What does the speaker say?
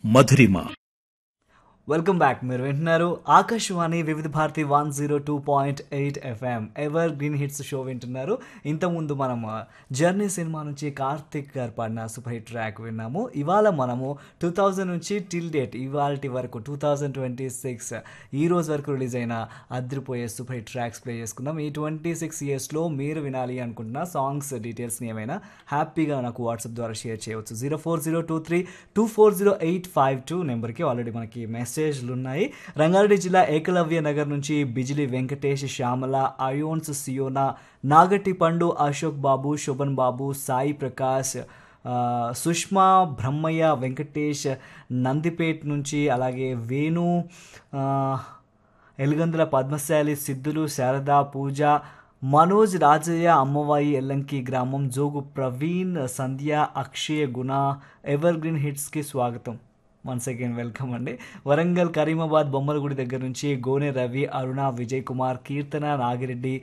మధురిమ welcome back మీరు వింటున్నారు Akashvani Vividh Bharati one zero two point eight FM evergreen hits show వింటున్నారు ఇంతకుముందు మనం జర్నీ సినిమా నుంచి కార్తిక్ గారు పాడిన సూపర్ హిట్ ట్రాక్ విన్నాము ఇవాళ మనము టూ థౌజండ్ నుంచి టిల్ డేట్ ఇవాళ వరకు టూ థౌజండ్ ట్వంటీ సిక్స్ ఈ రోజు వరకు రిలీజ్ అయిన అద్రిపోయే సూపర్ హిట్ ట్రాక్స్ ప్లే చేసుకుందాం ఈ ట్వంటీ సిక్స్ ఇయర్స్లో మీరు వినాలి అనుకుంటున్న సాంగ్స్ డీటెయిల్స్ని ఏమైనా హ్యాపీగా నాకు వాట్సాప్ ద్వారా షేర్ చేయవచ్చు zero four zero two three two four zero eight five two నెంబర్కి ఆల్రెడీ మనకి మెసేజ్లు ఉన్నాయి రంగారెడ్డి జిల్లా ఏకలవ్య నగర్ నుంచి బిజిలి వెంకటేష్ శ్యామల అయోన్స్ సియోనా నాగటి పండు అశోక్ బాబు శోభన్ బాబు సాయి ప్రకాష్ ఆ, సుష్మా బ్రహ్మయ్య వెంకటేష్ నందిపేట్ నుంచి అలాగే వేణు ఆ, ఎలుగందుల పద్మశాలి సిద్ధులు శారద పూజ మనోజ్ రాజయ్య అమ్మవాయి ఎల్లంకి గ్రామం జోగు ప్రవీణ్ సంధ్య అక్షయ్ గుణ ఎవర్ గ్రీన్ హిట్స్కి స్వాగతం వన్స్ అగైన్ వెల్కమ్ అండి వరంగల్ కరీమాబాద్ బొమ్మలగుడి దగ్గర నుంచి గోనె రవి అరుణ విజయ్ కుమార్ కీర్తన నాగిరెడ్డి